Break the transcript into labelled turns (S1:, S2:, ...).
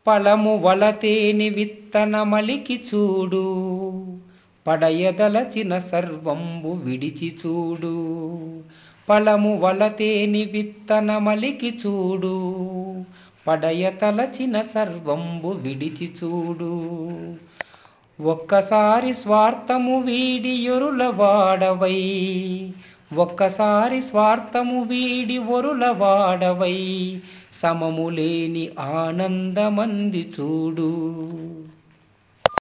S1: ఫలము వలతేని విత్తనమలికి చూడు పడయదలచిన సర్వంబు విడిచి చూడు ఫలము వలతేని విత్తనమలికి చూడు పడయతలచిన సర్వంబు విడిచి చూడు ఒక్కసారి స్వార్థము వీడి ఎరుల వాడవై ఒక్కసారి స్వార్థము వీడి ఒరుల వాడవై సమము లేని ఆనందమంది చూడు